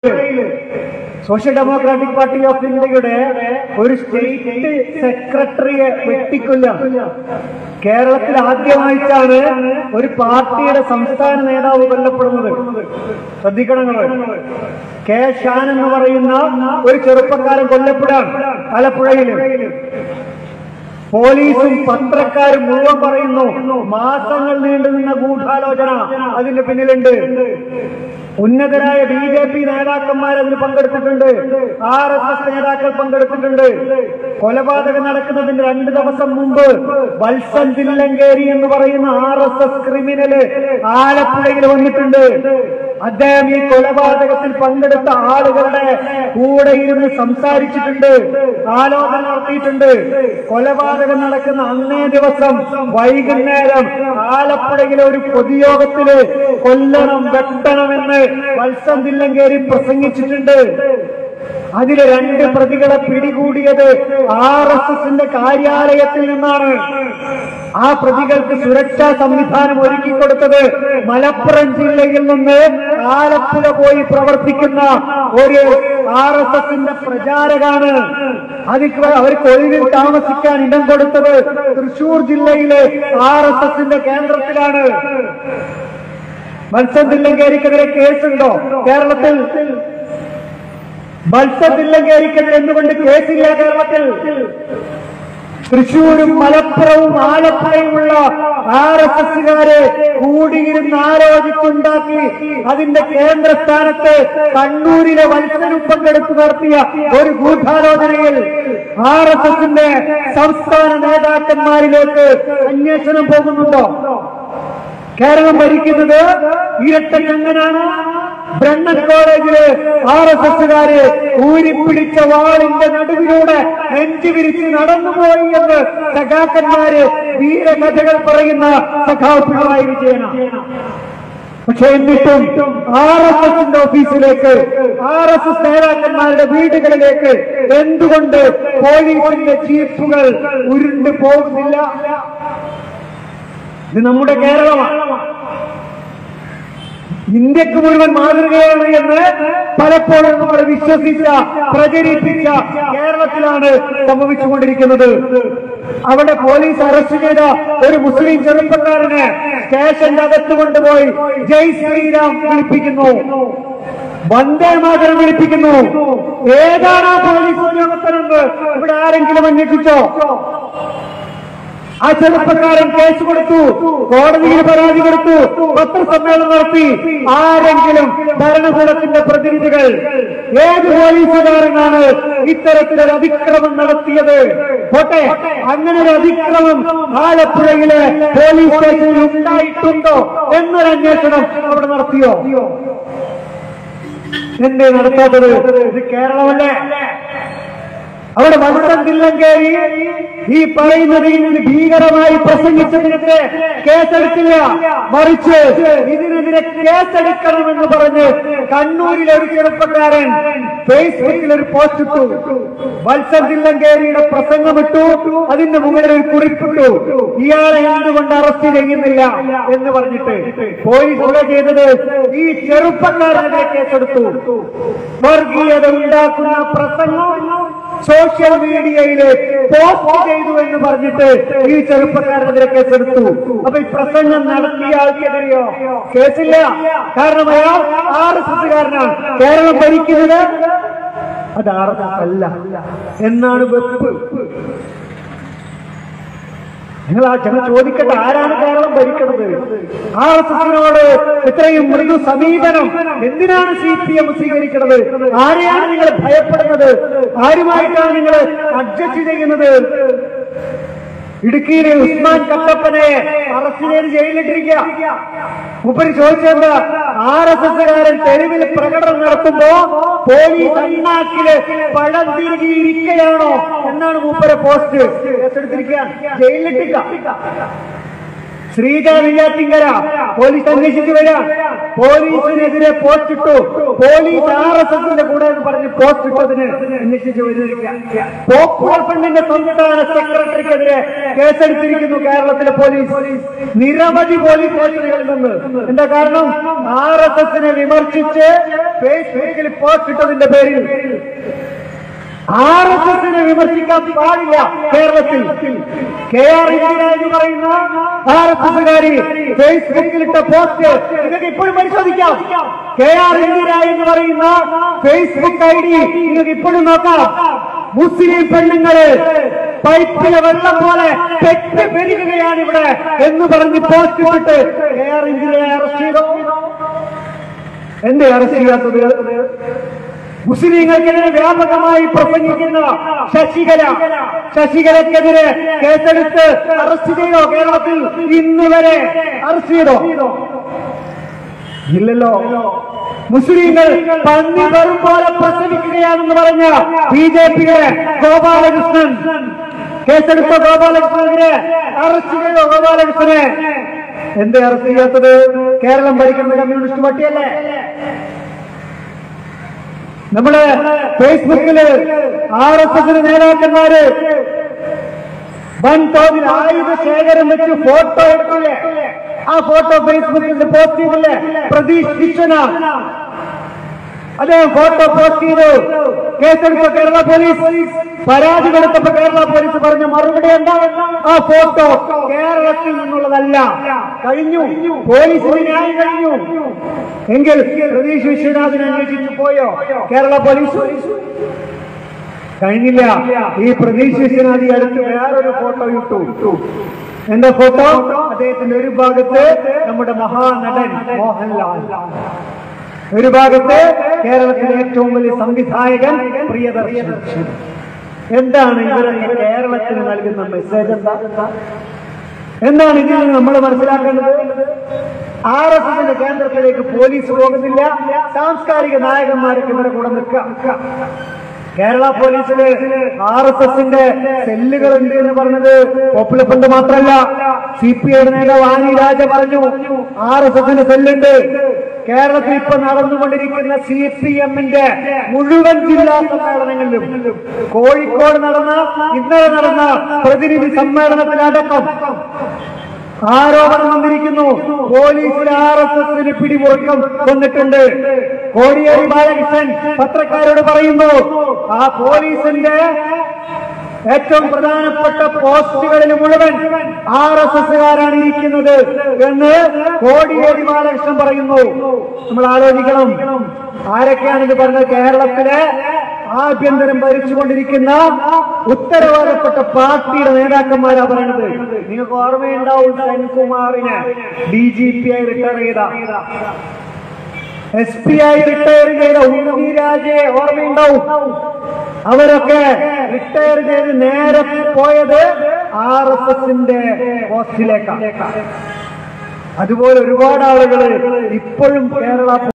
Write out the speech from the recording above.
social democratic party of ഇന്ത്യയുടെ ഒരു state സെക്രട്ടറിയെ വെട്ടിക്കൊല്ല കേരളത്തിൽ ആദ്യമായിട്ടാണ് ഒരു പാർട്ടിയുടെ സംസ്ഥാന നേതാവ് കൊല്ലപ്പെടുന്നത് ശ്രദ്ധിക്കണം നിങ്ങൾ കെ ഷാൻ എന്ന് പറയുന്ന ഒരു ചെറുപ്പക്കാരൻ കൊല്ലപ്പെടാൻ ആലപ്പുഴയിൽ പോലീസും പത്രക്കാരും മുഴുവൻ പറയുന്നു മാസങ്ങൾ നീണ്ടുനിന്ന ഗൂഢാലോചന അതിന്റെ പിന്നിലുണ്ട് ഉന്നതരായ ബി ജെ പി നേതാക്കന്മാർ അതിൽ പങ്കെടുത്തിട്ടുണ്ട് ആർ എസ് എസ് നേതാക്കൾ പങ്കെടുത്തിട്ടുണ്ട് കൊലപാതകം നടക്കുന്നതിന് രണ്ട് ദിവസം മുമ്പ് വത്സൻ തില്ലങ്കേരി എന്ന് പറയുന്ന ആർ എസ് എസ് ക്രിമിനല് ആലപ്പുഴയിൽ വന്നിട്ടുണ്ട് അദ്ദേഹം ഈ കൊലപാതകത്തിൽ പങ്കെടുത്ത ആളുകളുടെ കൂടെ ഇരുന്ന് സംസാരിച്ചിട്ടുണ്ട് ആലോചന നടത്തിയിട്ടുണ്ട് കൊലപാതകം നടക്കുന്ന അന്നേ ദിവസം വൈകുന്നേരം ആലപ്പുഴയിലെ ഒരു പൊതുയോഗത്തില് കൊല്ലണം വെട്ടണമെന്ന് വത്സം തില്ലങ്കേരി പ്രസംഗിച്ചിട്ടുണ്ട് അതിലെ രണ്ട് പ്രതികളെ പിടികൂടിയത് ആർ എസ് എസിന്റെ കാര്യാലയത്തിൽ നിന്നാണ് ആ പ്രതികൾക്ക് സുരക്ഷാ സംവിധാനം ഒരുക്കി കൊടുത്തത് മലപ്പുറം ജില്ലയിൽ നിന്ന് ആലപ്പുഴ പോയി പ്രവർത്തിക്കുന്ന ഒരു ആർ എസ് എസിന്റെ പ്രചാരകാണ് അതിക്ക് അവർക്ക് ഒഴിവിൽ താമസിക്കാൻ ഇടം കൊടുത്തത് തൃശൂർ ജില്ലയിലെ ആർ എസ് എസിന്റെ കേന്ദ്രത്തിലാണ് മത്സ്യം തില്ലങ്കേരിക്കെതിരെ കേസുണ്ടോ കേരളത്തിൽ മത്സ്യത്തില്ലങ്കേരിക്കെതിരെ എന്തുകൊണ്ട് കേസില്ല കേരളത്തിൽ തൃശൂരും മലപ്പുറവും ആലപ്പുഴയുമുള്ള ആർ എസ് എസുകാരെ കൂടിയിരുന്ന് ആലോചിച്ചുണ്ടാക്കി അതിന്റെ കേന്ദ്രസ്ഥാനത്ത് കണ്ണൂരിലെ മത്സരം പങ്കെടുത്ത് നടത്തിയ ഒരു ഗൂഢാലോചനയിൽ ആർ എസ് എസിന്റെ സംസ്ഥാന നേതാക്കന്മാരിലേക്ക് അന്വേഷണം പോകുന്നുണ്ടോ കേരളം ഭരിക്കുന്നത് ഇരട്ടക്കണ്ണനാണ് ബ്രണ്ണൻ കോളേജില് ആർ എസ് എസുകാര് ഊരിപ്പിടിച്ച വാളിന്റെ നടുവിലൂടെ നെഞ്ചു വിരിച്ച് നടന്നുപോയി എന്ന് സഖാക്കന്മാര് വീരകഥകൾ പറയുന്ന സഖാവ് പിണറായി വിജയനാണ് പക്ഷെ എന്നിട്ടും ആർ എസ് എസിന്റെ ഓഫീസിലേക്ക് ആർ എസ് എസ് നേതാക്കന്മാരുടെ വീടുകളിലേക്ക് എന്തുകൊണ്ട് പോലീസിന്റെ ചീഫുകൾ ഉരുണ്ടു പോകുന്നില്ല ഇത് നമ്മുടെ കേരളമാണ് ഇന്ത്യക്ക് മുഴുവൻ മാതൃകയാണ് എന്ന് പലപ്പോഴും നമ്മൾ വിശ്വസിച്ച പ്രചരിപ്പിച്ച കേരളത്തിലാണ് സംഭവിച്ചുകൊണ്ടിരിക്കുന്നത് അവിടെ പോലീസ് അറസ്റ്റ് ചെയ്ത ഒരു മുസ്ലിം ചെറുപ്പക്കാരനെ സ്റ്റേഷന്റെ അകത്ത് കൊണ്ടുപോയി ജയ് ശ്രീരാം വിളിപ്പിക്കുന്നു വന്ദേ മാതരം വിളിപ്പിക്കുന്നു ഏതാണ് ആ പോലീസ് ഉദ്യോഗസ്ഥനെന്ന് ഇവിടെ ആരെങ്കിലും അന്വേഷിച്ചോ ആ ചെറുപ്പക്കാരൻ കേസ് കൊടുത്തു കോടതിയിൽ പരാതി കൊടുത്തു പത്രസമ്മേളനം നടത്തി ആരെങ്കിലും ഭരണകൂടത്തിന്റെ പ്രതിനിധികൾ ഏത് പോലീസുകാരനാണ് ഇത്തരത്തിലൊരു അതിക്രമം നടത്തിയത് പോട്ടെ അങ്ങനെ ഒരു അതിക്രമം ആലപ്പുഴയിലെ പോലീസ് സ്റ്റേഷനിൽ ഉണ്ടായിട്ടുണ്ടോ എന്നൊരു അന്വേഷണം അവിടെ നടത്തിയോ എന്തേ നടത്താത്തത് ഇത് കേരളമല്ലേ അവിടെ മത്സം തില്ലങ്കേരി ഈ പറയുന്നത് ഇതിന് ഭീകരമായി പ്രസംഗിച്ചതിനെതിരെ കേസെടുത്തില്ല മറിച്ച് ഇതിനെതിരെ കേസെടുക്കണമെന്ന് പറഞ്ഞ് കണ്ണൂരിലെ ഒരു ചെറുപ്പക്കാരൻ ഫേസ്ബുക്കിൽ ഒരു പോസ്റ്റ് ഇട്ടു വത്സൻ തില്ലങ്കേരിയുടെ പ്രസംഗമിട്ടു അതിന്റെ മുകളിൽ ഒരു കുറിപ്പിട്ടു ഇയാളെ എന്തുകൊണ്ട് അറസ്റ്റ് ചെയ്യുന്നില്ല എന്ന് പറഞ്ഞിട്ട് പോലീസ് ഇവിടെ ചെയ്തത് ഈ ചെറുപ്പക്കാരനെതിരെ കേസെടുത്തു വർഗീയത ഉണ്ടാക്കുന്ന പ്രസംഗം സോഷ്യൽ മീഡിയയില് പോസ്റ്റ് ചെയ്തു എന്ന് പറഞ്ഞിട്ട് ഈ ചെറുപ്പക്കാരനെതിരെ കേസെടുത്തു അപ്പൊ ഈ പ്രസംഗം നടത്തിയ ആൾക്കെതിരെയോ കേസില്ല കാരണം അയാൾ ആർ എസ് എസ്സുകാരനാണ് കേരളം ഭരിക്കുന്നത് അത് ആർ എസ് എസ് അല്ല എന്നാണ് വെപ്പ് നിങ്ങൾ ആ ജന ചോദിക്കട്ടെ ആരാണ് കേരളം ഭരിക്കുന്നത് ആർ എസ് എസിനോട് ഇത്രയും മൃദു സമീപനം എന്തിനാണ് സി പി എം സ്വീകരിക്കുന്നത് ആരെയാണ് നിങ്ങൾ ഭയപ്പെടുന്നത് ആരുമായിട്ടാണ് നിങ്ങൾ അഡ്ജസ്റ്റ് ചെയ്യുന്നത് ഇടുക്കിയിലെ ഉസ്മാൻ കട്ടപ്പനെ അറസ്റ്റ് ചെയ്ത് ജയിലിലിട്ടിരിക്കുക മൂപ്പര് ചോദിച്ചെന്താ ആർ എസ് എസ്സുകാരൻ തെരുവിൽ പ്രകടനം നടത്തുമ്പോ പോലീസ് അണ്ണാക്കില് പഴം തിരുകിയിരിക്കുകയാണോ എന്നാണ് മൂപ്പരെ പോസ്റ്റ് കേസെടുത്തിരിക്കുക ജയിലിലിട്ടിക്ക ശ്രീജ നെയ്യാറ്റിങ്കര പോലീസ് അന്വേഷിച്ചു വരാം പോലീസിനെതിരെ പോസ്റ്റ് ഇട്ടു പോലീസ് ആർ എസ് എസിന്റെ കൂടെ എന്ന് പറഞ്ഞ് പോസ്റ്റ് ഇട്ടതിന് അന്വേഷിച്ചു വരിക പോപ്പുലർ ഫണ്ടിന്റെ സംസ്ഥാന സെക്രട്ടറിക്കെതിരെ കേസെടുത്തിരിക്കുന്നു കേരളത്തിലെ പോലീസ് നിരവധി പോലീസ് സ്റ്റേഷനുകളിൽ നിന്ന് എന്താ കാരണം ആർ എസ് എസിനെ വിമർശിച്ച് ഫേസ്ബുക്കിൽ പോസ്റ്റ് ഇട്ടതിന്റെ പേരിൽ ആർ എസ് എസിനെ വിമർശിക്കാൻ പാടില്ല കേരളത്തിൽ കെ ആർ ഇന്ദിര എന്ന് പറയുന്ന ആർ എസ് എസുകാരി ഫേസ്ബുക്കിലിട്ട പോസ്റ്റ് നിങ്ങൾക്ക് ഇപ്പോഴും പരിശോധിക്കാം കെ ആർ ഇന്ദിര എന്ന് പറയുന്ന ഫേസ്ബുക്ക് ഐ ഡി നിങ്ങൾക്ക് ഇപ്പോഴും നോക്കാം മുസ്ലിം പെണ്ണുങ്ങള് പൈപ്പിലെ വെള്ളം പോലെ പെറ്റ് പെരുകുകയാണ് ഇവിടെ എന്ന് പറഞ്ഞ് പോസ്റ്റ് ഇട്ടിട്ട് കെ ആർ ഇന്ദിരയെ അറസ്റ്റ് ചെയ്തോ എന്തേ അറസ്റ്റ് ചെയ്യാത്തത് മുസ്ലിങ്ങൾക്കെതിരെ വ്യാപകമായി പ്രസംഗിക്കുന്ന ശശികല ശശികലക്കെതിരെ കേസെടുത്ത് അറസ്റ്റ് ചെയ്തോ കേരളത്തിൽ ഇന്ന് വരെ അറസ്റ്റ് ചെയ്തോ ഇല്ലല്ലോ മുസ്ലിങ്ങൾ പന്നി വെറും പോലെ പ്രസവിക്കുകയാണെന്ന് പറഞ്ഞ ബി ജെ പിയുടെ ഗോപാലകൃഷ്ണൻ കേസെടുത്ത ഗോപാലകൃഷ്ണനെതിരെ അറസ്റ്റ് ചെയ്തോ ഗോപാലകൃഷ്ണനെ എന്തേ അറസ്റ്റ് ചെയ്യാത്തത് കേരളം ഭരിക്കുന്ന കമ്മ്യൂണിസ്റ്റ് പാർട്ടിയല്ലേ നമ്മുടെ ഫേസ്ബുക്കില് ആർ എസ് എസിന് നേതാക്കന്മാര് വൻതോതിൽ ആയുധ ശേഖരം വെച്ച് ഫോട്ടോ എടുക്കില്ലേ ആ ഫോട്ടോ ഫേസ്ബുക്കിൽ പോസ്റ്റ് ചെയ്തില്ലേ പ്രതീഷ് വിശ്വനാഥ് അദ്ദേഹം ഫോട്ടോ പോസ്റ്റ് ചെയ്തു കേസെടുത്ത കേരള പോലീസ് പരാതി കൊടുത്തപ്പോ കേരള പോലീസ് പറഞ്ഞ മറുപടി എന്താ ആ ഫോട്ടോ കേരളത്തിൽ നിന്നുള്ളതല്ല കഴിഞ്ഞു പോലീസിന് ന്യായം കഴിഞ്ഞു എങ്കിൽ പ്രതീഷ് വിശ്വനാഥിനെ അന്വേഷിച്ചു പോയോ കേരള പോലീസ് കഴിഞ്ഞില്ല ഈ പ്രതീഷ് വിശ്വനാഥി അടുത്ത് വേറൊരു ഫോട്ടോ ഇട്ടു എന്താ ഫോട്ടോ അദ്ദേഹത്തിന്റെ ഒരു ഭാഗത്ത് നമ്മുടെ മഹാനടൻ മോഹൻലാൽ ഒരു ഭാഗത്ത് കേരളത്തിലെ ഏറ്റവും വലിയ സംവിധായകൻ പ്രിയദർശൻ എന്താണ് ഇവരൊക്കെ കേരളത്തിന് നൽകുന്ന മെസ്സേജ് എന്താ എന്താണ് ഇതിൽ നിന്ന് നമ്മൾ മനസ്സിലാക്കേണ്ടത് ആർ എസ് എസിന്റെ കേന്ദ്രത്തിലേക്ക് പോലീസ് പോകുന്നില്ല സാംസ്കാരിക നായകന്മാരൊക്കെ ഇവരെ കൂടെ നിൽക്കാം കേരള പോലീസില് ആർ എസ് എസിന്റെ സെല്ലുകൾ ഉണ്ട് എന്ന് പറഞ്ഞത് പോപ്പുലർ ഫണ്ട് മാത്രമല്ല സി പി ഐയുടെ നേതാവ് ആനി രാജ പറഞ്ഞു ആർ എസ് എസിന്റെ സെല്ലുണ്ട് കേരളത്തിൽ ഇപ്പൊ നടന്നുകൊണ്ടിരിക്കുന്ന സി പി എമ്മിന്റെ മുഴുവൻ ജില്ലാ സമ്മേളനങ്ങളിലും കോഴിക്കോട് നടന്ന ഇന്നലെ നടന്ന പ്രതിനിധി സമ്മേളനത്തിലടക്കം ആരോപണം വന്നിരിക്കുന്നു പോലീസിൽ ആർ എസ് എസിന് പിടിമുറുക്കം വന്നിട്ടുണ്ട് കോടിയേരി ബാലകൃഷ്ണൻ പത്രക്കാരോട് പറയുന്നു ആ പോലീസിന്റെ ഏറ്റവും പ്രധാനപ്പെട്ട പോസ്റ്റുകളിൽ മുഴുവൻ ആർ എസ് എസുകാരാണ് ഇരിക്കുന്നത് എന്ന് കോടിയേരി ബാലകൃഷ്ണൻ പറയുന്നു നമ്മൾ ആലോചിക്കണം ആരൊക്കെയാണ് ഇത് പറഞ്ഞത് കേരളത്തിലെ ആഭ്യന്തരം ഭരിച്ചുകൊണ്ടിരിക്കുന്ന ഉത്തരവാദപ്പെട്ട പാർട്ടിയുടെ നേതാക്കന്മാരാ പറയുന്നത് നിങ്ങൾക്ക് ഓർമ്മയുണ്ടാവും സെൻകുമാറിനെ ഡി ജി പി ആയി റിട്ടയർ ചെയ്ത എസ് പി ആയി റിട്ടയർ ചെയ്ത ഉണ്ണി രാജയെ ഓർമ്മയുണ്ടാവും അവരൊക്കെ റിട്ടയർ ചെയ്ത് നേരെ പോയത് ആർ എസ് എസിന്റെ പോസ്റ്റിലേക്കാണ് അതുപോലെ ഒരുപാട് ആളുകൾ ഇപ്പോഴും കേരള